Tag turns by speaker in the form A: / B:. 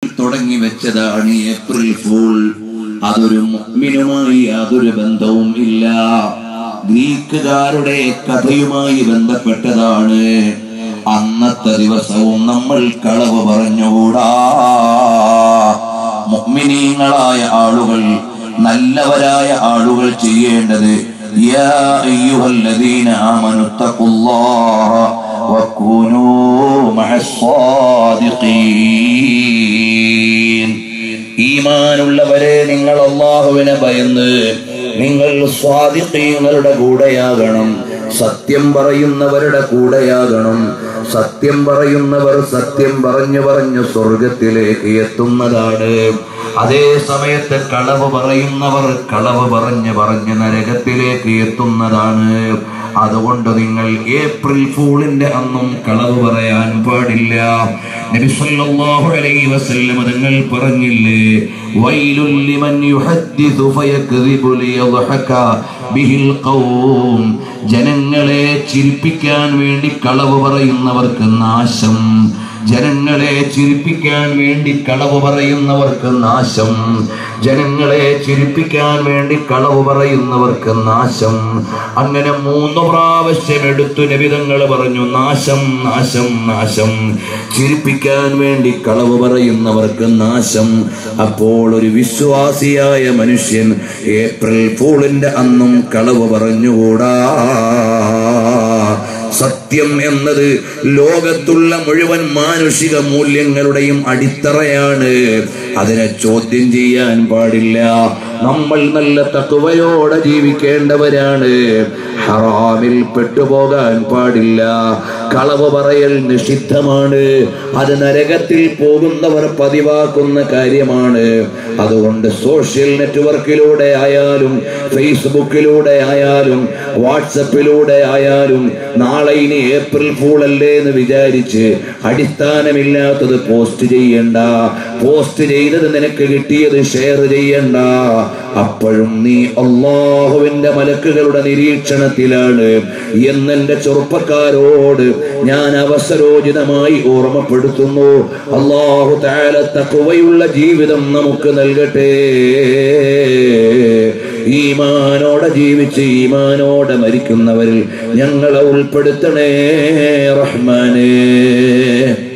A: തുടങ്ങി വെച്ചതാണ് April fool അതൊരു മുഅ്മിനുമായി യാതൊരു ബന്ധവും ഇല്ല ഗ്രീക്കുകാരുടെ കഥയുമായി ബന്ധപ്പെട്ടതാണ് അന്നത്തെ ദിവസവും നമ്മൾ കളവ് പറഞ്ഞുകൂടാ മുഅ്മിനീങ്ങളായ ആളുകൾ നല്ലവരായ ആളുകൾ ചെയ്യേണ്ടത് യാ അയ്യുഹല്ലദീന ആമനു തഖുല്ലാഹ വകൂനൂ മഅസ്സാദിഖീൻ ഈമാനുള്ളവരെ നിങ്ങൾ അള്ളാഹുവിനെ ഭയന്ന് നിങ്ങൾ സ്വാദിഖീങ്ങളുടെ കൂടെയാകണം സത്യം പറയുന്നവരുടെ കൂടെയാകണം സത്യം പറയുന്നവർ സത്യം പറഞ്ഞു പറഞ്ഞു സ്വർഗത്തിലേക്ക് എത്തുന്നതാണ് അതേ സമയത്ത് കളവ് പറയുന്നവർ കളവ് പറഞ്ഞ് പറഞ്ഞ് നരകത്തിലേക്ക് എത്തുന്നതാണ് അതുകൊണ്ട് നിങ്ങൾ ഏപ്രിൽ ഫൂളിന്റെ അന്നും കളവ് പറയാൻ പാടില്ല നബി സല്ലല്ലാഹു അലൈഹി വസല്ലം നിങ്ങൾ പറഞ്ഞില്ലേ വൈലുൽ ലിമൻ യുഹദ്ദിസു ഫയക്ദിബു ലിയദ്ഹക ബിഹിൽ ഖൗം ജനങ്ങളെ ചിരിപ്പിക്കാൻ വേണ്ടി കളവ് പറയുന്നവർക്ക് നാശം ജനങ്ങളെ ചിരിപ്പിക്കാൻ വേണ്ടി കളവ് പറയുന്നവർക്ക് നാശം ജനങ്ങളെ ചിരിപ്പിക്കാൻ വേണ്ടി കളവ് പറയുന്നവർക്ക് നാശം അങ്ങനെ മൂന്ന് പ്രാവശ്യം എടുത്തു നബിതങ്ങൾ പറഞ്ഞു നാശം നാശം നാശം ചിരിപ്പിക്കാൻ വേണ്ടി കളവ് പറയുന്നവർക്ക് നാശം അപ്പോൾ ഒരു വിശ്വാസിയായ മനുഷ്യൻ ഏപ്രിൽ ഫൂളിന്റെ അന്നും കളവ് പറഞ്ഞുകൂടാ സത്യം എന്നത് ലോകത്തുള്ള മുഴുവൻ മാനുഷിക മൂല്യങ്ങളുടെയും അടിത്തറയാണ് അതിനെ ചോദ്യം ചെയ്യാൻ പാടില്ല നമ്മൾ നല്ല തത്വയോടെ ജീവിക്കേണ്ടവരാണ് ഹറാമിൽ പെട്ടുപോകാൻ പാടില്ല കളവ് പറയൽ നിഷിദ്ധമാണ് അത് നരകത്തിൽ പോകുന്നവർ പതിവാക്കുന്ന കാര്യമാണ് അതുകൊണ്ട് സോഷ്യൽ നെറ്റ്വർക്കിലൂടെ ആയാലും ഫേസ്ബുക്കിലൂടെ ആയാലും വാട്സപ്പിലൂടെ ആയാലും നാളെ ഇനി ഏപ്രിൽ ഫൂൾ അല്ലേ എന്ന് വിചാരിച്ച് അടിസ്ഥാനമില്ലാത്തത് പോസ്റ്റ് ചെയ്യണ്ട പോസ്റ്റ് ചെയ്തത് നിനക്ക് കിട്ടിയത് ഷെയർ ചെയ്യണ്ട അപ്പോഴും നീ അള്ളാഹുവിന്റെ മലക്കുകളുടെ നിരീക്ഷണത്തിലാണ് എന്നെന്റെ ചെറുപ്പക്കാരോട് ഞാൻ അവസരോചിതമായി ഓർമ്മപ്പെടുത്തുന്നു അള്ളാഹു താല തക്കുവയുള്ള ജീവിതം നമുക്ക് നൽകട്ടെ ഈമാനോടെ ജീവിച്ച് ഈമാനോടെ മരിക്കുന്നവരിൽ ഞങ്ങളെ ഉൾപ്പെടുത്തണേ റഹ്മാനേ